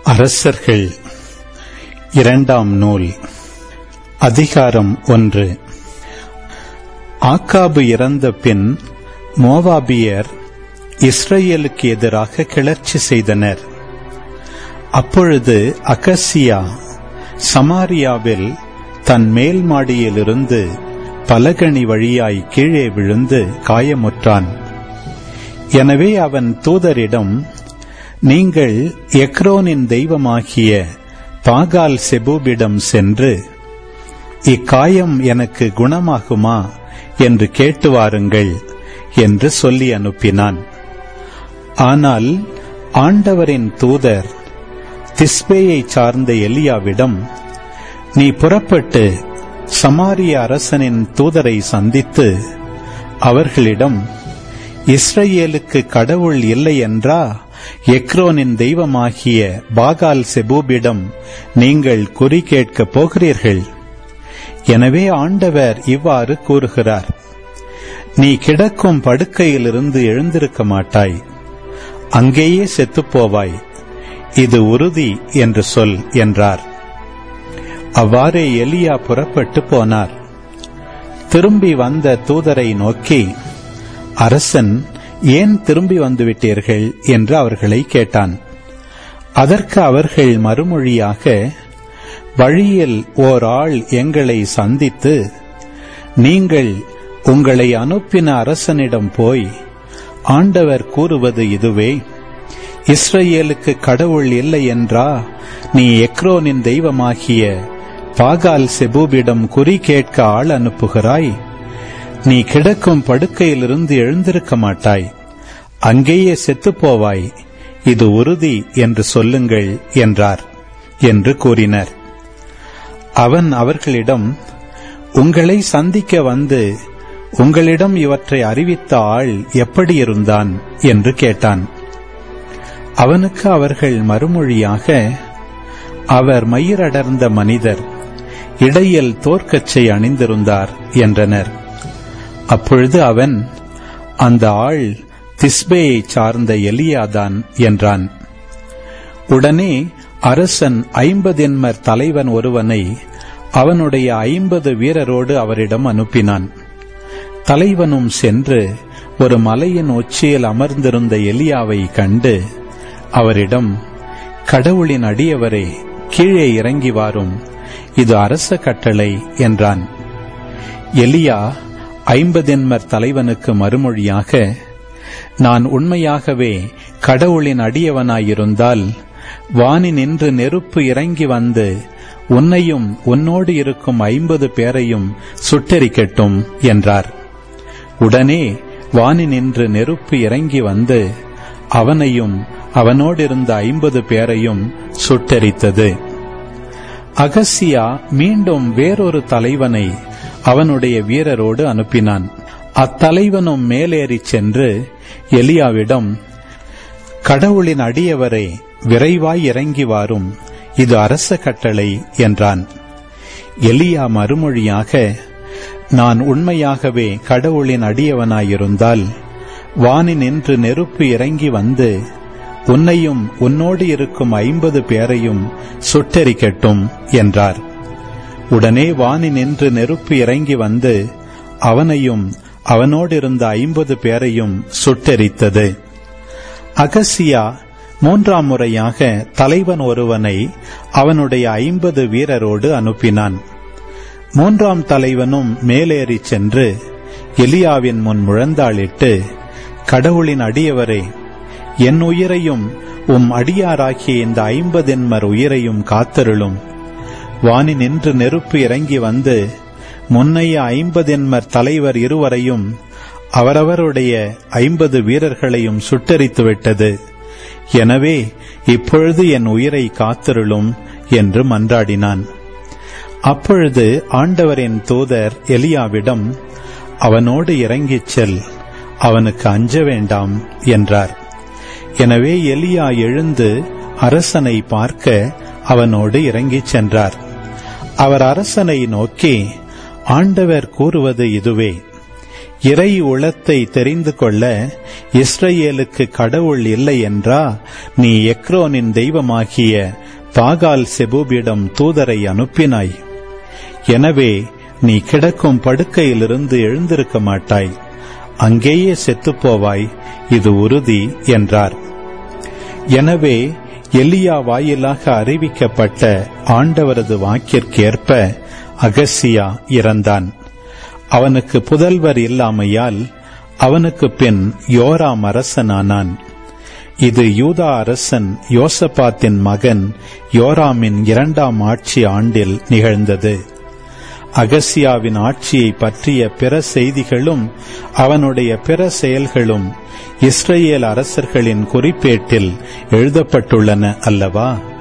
அரசர்கள் இரண்டாம் நூல் அதிகாரம் ஒன்று ஆக்காபு இறந்த பின் மோவாபியர் இஸ்ரேலுக்கு எதிராக கிளர்ச்சி செய்தனர் அப்பொழுது அகசியா சமாரியாவில் தன் மேல் மாடியிலிருந்து பலகணி வழியாய் கீழே விழுந்து காயமுற்றான் எனவே அவன் தூதரிடம் நீங்கள் எக்ரோனின் தெய்வமாகிய பாகால் செபூபிடம் சென்று இக்காயம் எனக்கு குணமாகுமா என்று கேட்டு வாருங்கள் என்று சொல்லி அனுப்பினான் ஆனால் ஆண்டவரின் தூதர் திஸ்பேயை சார்ந்த எலியாவிடம் நீ புறப்பட்டு சமாரிய அரசனின் தூதரை சந்தித்து அவர்களிடம் இஸ்ரேலுக்கு கடவுள் இல்லை என்றா எக்ரோனின் தெய்வமாகிய பாகால் செபூபிடம் நீங்கள் குறி கேட்கப் போகிறீர்கள் எனவே ஆண்டவர் இவ்வாறு கூறுகிறார் நீ கிடக்கும் படுக்கையிலிருந்து எழுந்திருக்க மாட்டாய் அங்கேயே செத்துப்போவாய் இது உறுதி என்று சொல் என்றார் அவ்வாறே எலியா புறப்பட்டு போனார் திரும்பி வந்த தூதரை நோக்கி அரசன் ஏன் திரும்பி வந்துவிட்டீர்கள் என்று அவர்களை கேட்டான் அதற்கு அவர்கள் மறுமொழியாக வழியில் ஓர் ஆள் எங்களை சந்தித்து நீங்கள் உங்களை அனுப்பின அரசனிடம் போய் ஆண்டவர் கூறுவது இதுவே இஸ்ரேலுக்கு கடவுள் இல்லை என்றா நீ எக்ரோனின் தெய்வமாகிய பாகால் செபூபிடம் குறி கேட்க ஆள் அனுப்புகிறாய் நீ கிடக்கும் படுக்கையிலிருந்து எழுந்திருக்க மாட்டாய் அங்கேயே செத்துப்போவாய் இது உறுதி என்று சொல்லுங்கள் என்றார் என்று கூறினர் அவன் அவர்களிடம் உங்களை சந்திக்க வந்து உங்களிடம் இவற்றை அறிவித்த ஆள் எப்படி இருந்தான் என்று கேட்டான் அவனுக்கு அவர்கள் மறுமொழியாக அவர் மயிரடர்ந்த மனிதர் இடையில் தோற்கச்சை அணிந்திருந்தார் என்றனர் அப்பொழுது அவன் அந்த ஆள் திஸ்பேயை சார்ந்த எலியாதான் என்றான் உடனே அரசன் ஐம்பதென்மர் தலைவன் ஒருவனை அவனுடைய ஐம்பது வீரரோடு அவரிடம் அனுப்பினான் தலைவனும் சென்று ஒரு மலையின் உச்சியில் அமர்ந்திருந்த எலியாவை கண்டு அவரிடம் கடவுளின் அடியவரே கீழே இறங்கி வாரும் இது அரச கட்டளை என்றான் எலியா ஐம்பதென்மர் தலைவனுக்கு மறுமொழியாக நான் உண்மையாகவே கடவுளின் அடியவனாயிருந்தால் வானி நின்று நெருப்பு இறங்கி வந்து உன்னையும் உன்னோடு இருக்கும் ஐம்பது பேரையும் சுட்டெரிக்கட்டும் என்றார் உடனே வானி நின்று நெருப்பு இறங்கி வந்து அவனையும் அவனோடிருந்த ஐம்பது பேரையும் சுட்டெரித்தது அகசியா மீண்டும் வேறொரு தலைவனை அவனுடைய வீரரோடு அனுப்பினான் அத்தலைவனும் மேலேறிச் சென்று எலியாவிடம் கடவுளின் அடியவரை விரைவாய் இறங்கி வாரும் இது அரச கட்டளை என்றான் எலியா மறுமொழியாக நான் உண்மையாகவே கடவுளின் அடியவனாயிருந்தால் வானி நின்று நெருப்பு இறங்கி வந்து உன்னையும் உன்னோடு இருக்கும் ஐம்பது பேரையும் சுட்டெரிக்கட்டும் என்றார் உடனே வானி நின்று நெருப்பு இறங்கி வந்து அவனையும் அவனோடிருந்த ஐம்பது பேரையும் சுட்டெரித்தது அகசியா மூன்றாம் முறையாக தலைவன் ஒருவனை அவனுடைய ஐம்பது வீரரோடு அனுப்பினான் மூன்றாம் தலைவனும் மேலேறி சென்று எலியாவின் முன் முழந்தாளிட்டு கடவுளின் அடியவரே என் உயிரையும் உம் அடியாராகிய இந்த ஐம்பதென்மர் உயிரையும் காத்தருளும் வானி நின்று நெருப்பு இறங்கி வந்து முன்னைய ஐம்பதென்மர் தலைவர் இருவரையும் அவரவருடைய ஐம்பது வீரர்களையும் சுட்டரித்துவிட்டது எனவே இப்பொழுது என் உயிரை காத்தருளும் என்று மன்றாடினான் அப்பொழுது ஆண்டவரின் தூதர் எலியாவிடம் அவனோடு இறங்கிச் செல் அவனுக்கு அஞ்ச வேண்டாம் என்றார் எனவே எலியா எழுந்து அரசனை பார்க்க அவனோடு இறங்கிச் சென்றார் அவர் அரசனை நோக்கி ஆண்டவர் கூறுவது இதுவே இறை உளத்தை தெரிந்து கொள்ள இஸ்ரேலுக்கு கடவுள் இல்லை என்றா நீ எக்ரோனின் தெய்வமாகிய பாகால் செபூபிடம் தூதரை அனுப்பினாய் எனவே நீ கிடக்கும் படுக்கையிலிருந்து எழுந்திருக்க மாட்டாய் அங்கேயே செத்துப்போவாய் இது உறுதி என்றார் எனவே எலியா வாயிலாக அறிவிக்கப்பட்ட ஆண்டவரது வாக்கிற்கேற்ப அகசியா இறந்தான் அவனுக்கு புதல்வர் இல்லாமையால் அவனுக்கு பின் யோராம் அரசனானான் இது யூதா அரசன் யோசபாத்தின் மகன் யோராமின் இரண்டாம் ஆட்சி ஆண்டில் நிகழ்ந்தது அகசியாவின் ஆட்சியை பற்றிய பிற செய்திகளும் அவனுடைய பிற செயல்களும் இஸ்ரேல் அரசர்களின் குறிப்பேட்டில் எழுதப்பட்டுள்ளன அல்லவா